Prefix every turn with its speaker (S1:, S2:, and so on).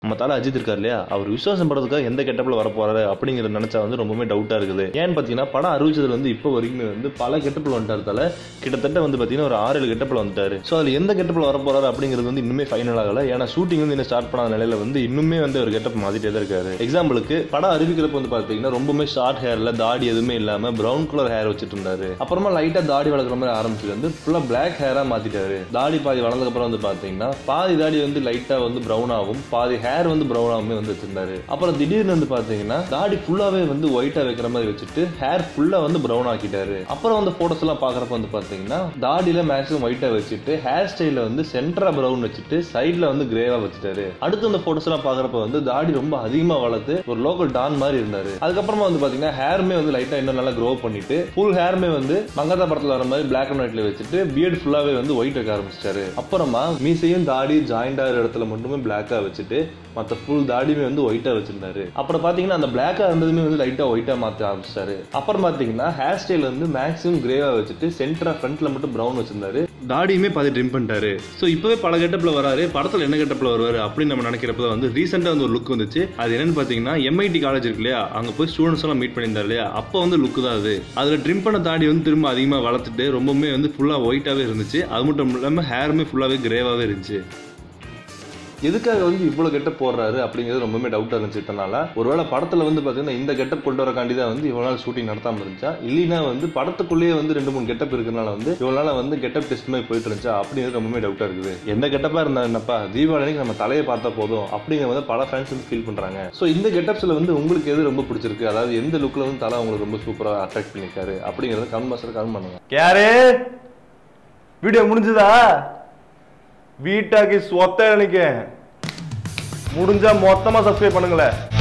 S1: நம்ம தலை அஜித் இருக்கார் இல்லையா அவர் விசுவாசம் படத்துக்காக எந்த கெட்டப்பில் வர போறாரு அப்படிங்கிறத நினைச்சா வந்து ரொம்பவே டவுட்டா இருக்குது ஏன்னு பார்த்தீங்கன்னா படம் அறிவிச்சதுல இருந்து இப்போ வரைக்குமே வந்து பல கெட்டப்பில் வந்துட்டார் தலை கிட்டத்தட்ட வந்து பார்த்தீங்கன்னா ஒரு ஆறு ஏழு கெட்டப்பில் வந்துட்டாரு ஸோ அதில் எந்த கெட்டப்பில் வர போறாரு அப்படிங்கிறது வந்து இன்னுமே ஃபைனல் ஆகல ஏன்னா ஷூட்டிங் வந்து இன்னும் ஸ்டார்ட் பண்ணாத நிலையில வந்து இன்னுமே வந்து ஒரு கெட்டப் மாத்திட்டே தான் இருக்காரு எக்ஸாம்பிளுக்கு படம் அறிவிக்கிறப்ப வந்து பார்த்தீங்கன்னா ரொம்பவே ஷார்ட் ஹேர்ல தாடி எதுவுமே இல்லாம பிரவுன் கலர் ஹேர் வச்சுட்டு இருந்தாரு அப்புறமா லைட்டா தாடி வளர்க்குற மாதிரி ஆரம்பிச்சு வந்து ஃபுல்லா பிளாக் ஹேரா மாத்திட்டாரு தாடி பாதி வளர்ந்ததுக்கு அப்புறம் வந்து பாத்தீங்கன்னா பாதி தாடி வந்து லைட்டா வந்து பிரவுன் ஆகும் பாதி ஹேர் வந்து பிரவுன் ஆகுமே வந்து வச்சிருந்தாரு அப்புறம் திடீர்னு வந்து பாத்தீங்கன்னா தாடி ஃபுல்லாவே வந்து ஒயிட்டா வைக்கிற மாதிரி வச்சுட்டு ஹேர் ஃபுல்லா வந்து பிரவுன் ஆக்கிட்டாரு அப்புறம் வந்து போட்டோஸ் எல்லாம் பாக்குறப்ப வந்து பாத்தீங்கன்னா தாடியில மேக்ஸிமம் ஒயிட்டா வச்சுட்டு ஹேர் ஸ்டைல வந்து சென்டரா பிரவுன் வச்சுட்டு சைட்ல வந்து கிரேவா வச்சுட்டாரு அடுத்து அந்த போட்டோஸ் எல்லாம் பாக்குறப்ப வந்து தாடி ரொம்ப அதிகமா வளர்த்து ஒரு லோக்கல் டான் மாதிரி இருந்தாரு அதுக்கப்புறமா வந்து பாத்தீங்கன்னா ஹேருமே வந்து லைட்டா இன்னும் நல்லா க்ரோ பண்ணிட்டு ஃபுல் ஹேருமே வந்து மங்காத்தா படத்துல வர மாதிரி பிளாக் அண்ட் ஒயிட்ல வச்சுட்டு பியர்ட் ஃபுல்லாவே வந்து ஒயிட் வைக்க ஆரம்பிச்சிட்டாரு அப்புறமா மீசையும் தாடி ஜாயிண்ட் ஆகிற இடத்துல மட்டுமே பிளாக்கா வச்சுட்டு மற்ற ஃபுல் தாடியுமே வந்து ஒயிட்டா வச்சிருந்தாரு அப்புறம் பாத்தீங்கன்னா அந்த பிளாக்கா இருந்ததுமே வந்து லைட்டா ஒயிட்டா மாத்த ஆரம்பிச்சிட்டாரு அப்புறம் பாத்தீங்கன்னா ஹேர் ஸ்டைல் வந்து மேக்ஸிமம் கிரேவா வச்சுட்டு சென்டரா ஃப்ரண்ட்ல மட்டும் பிரவுன் வச்சிருந்தாரு தாடியுமே பாதி ட்ரிம் பண்ணிட்டாரு ஸோ இப்பவே பல கெட்டப்ல வராரு படத்துல என்ன கெட்டப்ல வருவாரு அப்படின்னு நம்ம நினைக்கிறப்ப தான் வந்து ரீசெண்டா வந்து ஒரு லுக் வந்துச்சு அது என்னன்னு பாத்தீங்கன்னா எம்ஐடி காலேஜ் இருக்கு இல்லையா அங்க போய் ஸ்டூடெண்ட்ஸ் எல்லாம் மீட் பண்ணியிருந்தாரு இல்லையா அப்போ வந்து லுக் தான் அது அதுல ட்ரிம் பண்ண தாடி வந்து திரும்ப அதிகமா வளர்த்துட்டு ரொம்பவுமே வந்து ஃபுல்லா ஒயிட்டாவே இருந்துச்சு அது மட்டும் இல்லாம ஹேருமே ஃபுல்லாவே கிரேவாவே இருந்துச்சு எதுக்காக வந்து இவ்வளவு கெட்டப் போடுறாரு அப்படிங்கிறது ரொம்பவே டவுட்டா இருந்துச்சு இத்தனால ஒருவேளை படத்துல வந்து பாத்தீங்கன்னா இந்த கெட்டப் கொண்டு வரக்காண்டி தான் வந்து இவ்வளவு நாள் ஷூட்டிங் நடத்தாம இருந்துச்சா இல்லைன்னா வந்து படத்துக்குள்ளேயே வந்து ரெண்டு மூணு கெட்டப் இருக்கிறனால வந்து இவ்வளவு நாள் வந்து கெட்டப் டெஸ்ட் மாதிரி போயிட்டு இருந்துச்சா அப்படிங்கிறது ரொம்பவே டவுட்டா இருக்குது எந்த கெட்டப்பா இருந்தா என்னப்பா தீபாவளிக்கு நம்ம தலையை பார்த்தா போதும் அப்படிங்கிற வந்து பல ஃபேன்ஸ் வந்து ஃபீல் பண்றாங்க ஸோ இந்த கெட்டப்ஸ்ல வந்து உங்களுக்கு எது ரொம்ப பிடிச்சிருக்கு அதாவது எந்த லுக்ல வந்து தலை உங்களுக்கு ரொம்ப சூப்பரா அட்ராக்ட் பண்ணிருக்காரு அப்படிங்கறத கமெண்ட் பாக்ஸ்ல கமெண்ட் பண்ணுங்க
S2: யாரு வீடியோ முடிஞ்சதா வீட்டாக்கு சொத்த நினைக்க முடிஞ்சா மொத்தமா சப்ஸ்கிரைப் பண்ணுங்களேன்